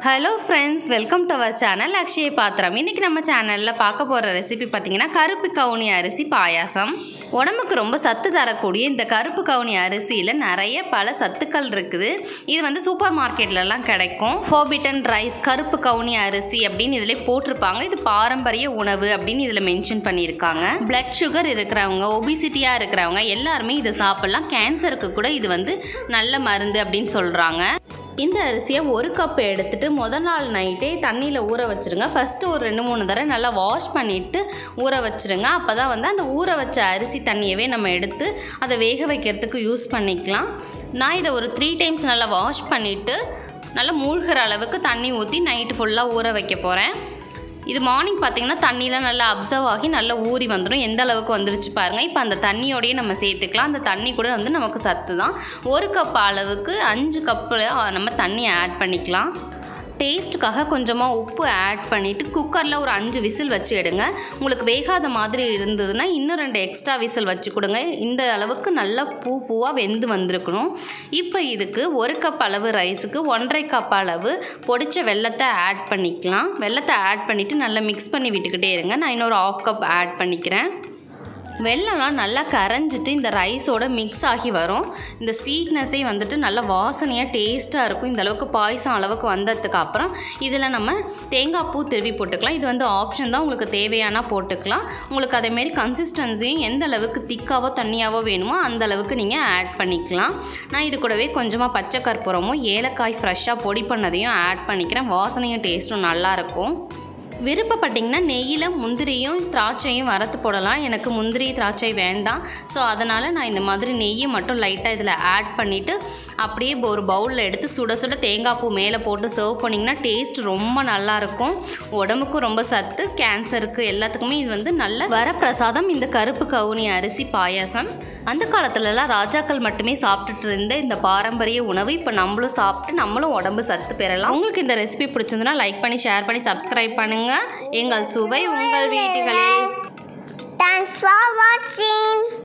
Hello friends welcome to our channel Akshaya Pathiram இன்றைக்கி நம்ம சேனலில் பார்க்க போகிற ரெசிபி பார்த்திங்கன்னா கருப்பு கவுனி அரிசி பாயாசம் உடம்புக்கு ரொம்ப சத்து தரக்கூடிய இந்த கருப்பு கவுனி அரிசியில் நிறைய பல சத்துக்கள் இருக்குது இது வந்து சூப்பர் மார்க்கெட்லலாம் கிடைக்கும் ஃபோபிட்டன் ரைஸ் கருப்பு கவுனி அரிசி அப்படின்னு இதில் போட்டிருப்பாங்க இது பாரம்பரிய உணவு அப்படின்னு இதில் மென்ஷன் பண்ணியிருக்காங்க பிளட் சுகர் இருக்கிறவங்க ஒபிசிட்டியாக இருக்கிறவங்க எல்லாருமே இதை சாப்பிட்லாம் கேன்சருக்கு கூட இது வந்து நல்ல மருந்து அப்படின்னு சொல்கிறாங்க இந்த அரிசியை ஒரு கப் எடுத்துட்டு முத நாள் நைட்டே தண்ணியில் ஊற வச்சுருங்க ஃபஸ்ட்டு ஒரு ரெண்டு மூணு தடவை நல்லா வாஷ் பண்ணிவிட்டு ஊற வச்சுருங்க அப்போ தான் வந்து அந்த ஊற வச்ச அரிசி தண்ணியவே நம்ம எடுத்து அதை வேக வைக்கிறதுக்கு யூஸ் பண்ணிக்கலாம் நான் இதை ஒரு த்ரீ டைம்ஸ் நல்லா வாஷ் பண்ணிவிட்டு நல்லா மூழ்கிற அளவுக்கு தண்ணி ஊற்றி நைட்டு ஃபுல்லாக ஊற வைக்க போகிறேன் இது மார்னிங் பார்த்தீங்கன்னா தண்ணிலாம் நல்லா அப்சர்வ் ஆகி நல்லா ஊறி வந்துடும் எந்த அளவுக்கு வந்துருச்சு பாருங்கள் இப்போ அந்த தண்ணியோடயே நம்ம சேர்த்துக்கலாம் அந்த தண்ணி கூட வந்து நமக்கு சத்து தான் ஒரு கப் அளவுக்கு அஞ்சு கப்பு நம்ம தண்ணி ஆட் பண்ணிக்கலாம் டேஸ்ட்டுக்காக கொஞ்சமாக உப்பு ஆட் பண்ணிவிட்டு குக்கரில் ஒரு அஞ்சு விசில் வச்சு எடுங்க உங்களுக்கு வேகாத மாதிரி இருந்ததுன்னா இன்னும் ரெண்டு எக்ஸ்ட்ரா விசில் வச்சு கொடுங்க இந்த அளவுக்கு நல்லா பூ பூவாக வெந்து வந்திருக்கணும் இப்போ இதுக்கு ஒரு கப் அளவு ரைஸுக்கு ஒன்றரை கப் அளவு பொடிச்ச வெள்ளத்தை ஆட் பண்ணிக்கலாம் வெள்ளத்தை ஆட் பண்ணிவிட்டு நல்லா மிக்ஸ் பண்ணி விட்டுக்கிட்டே இருங்க நான் இன்னொரு ஆஃப் கப் ஆட் பண்ணிக்கிறேன் வெள்ளம்லாம் நல்லா கரைஞ்சிட்டு இந்த ரைஸோட மிக்ஸ் ஆகி வரும் இந்த ஸ்வீட்னஸே வந்துட்டு நல்லா வாசனையாக டேஸ்ட்டாக இருக்கும் இந்த அளவுக்கு பாயசம் அளவுக்கு வந்ததுக்கு அப்புறம் இதில் நம்ம தேங்காய் பூ திருவி போட்டுக்கலாம் இது வந்து ஆப்ஷன் தான் உங்களுக்கு தேவையானா போட்டுக்கலாம் உங்களுக்கு அதேமாரி கன்சிஸ்டன்சியும் எந்த அளவுக்கு திக்காவோ தண்ணியாவோ வேணுமோ அந்த அளவுக்கு நீங்கள் ஆட் பண்ணிக்கலாம் நான் இது கூடவே கொஞ்சமாக பச்சை கற்பூரமும் ஏலக்காய் ஃப்ரெஷ்ஷாக பொடி பண்ணதையும் ஆட் பண்ணிக்கிறேன் வாசனையும் டேஸ்ட்டும் நல்லாயிருக்கும் விருப்பப்பட்டிங்கன்னா நெய்யில் முந்திரியும் திராட்சையும் வறுத்து போடலாம் எனக்கு முந்திரி திராட்சை வேண்டாம் ஸோ அதனால் நான் இந்த மாதிரி நெய்யை மட்டும் லைட்டாக இதில் ஆட் பண்ணிவிட்டு அப்படியே ஒரு பவுலில் எடுத்து சுட சுட தேங்காய் பூ மேலே போட்டு சர்வ் பண்ணிங்கன்னா டேஸ்ட் ரொம்ப நல்லாயிருக்கும் உடம்புக்கும் ரொம்ப சத்து கேன்சருக்கு எல்லாத்துக்குமே இது வந்து நல்ல வரப்பிரசாதம் இந்த கருப்பு கவுனி அரிசி பாயாசம் அந்த காலத்துலலாம் ராஜாக்கள் மட்டுமே சாப்பிட்டுட்டு இருந்த இந்த பாரம்பரிய உணவு இப்போ நம்மளும் சாப்பிட்டு நம்மளும் உடம்பு சத்து பெறலாம் உங்களுக்கு இந்த ரெசிபி பிடிச்சிருந்துன்னா லைக் பண்ணி ஷேர் பண்ணி சப்ஸ்கிரைப் பண்ணுங்கள் எங்கள் சுவை உங்கள் வீட்டுகளில் Thanks for watching.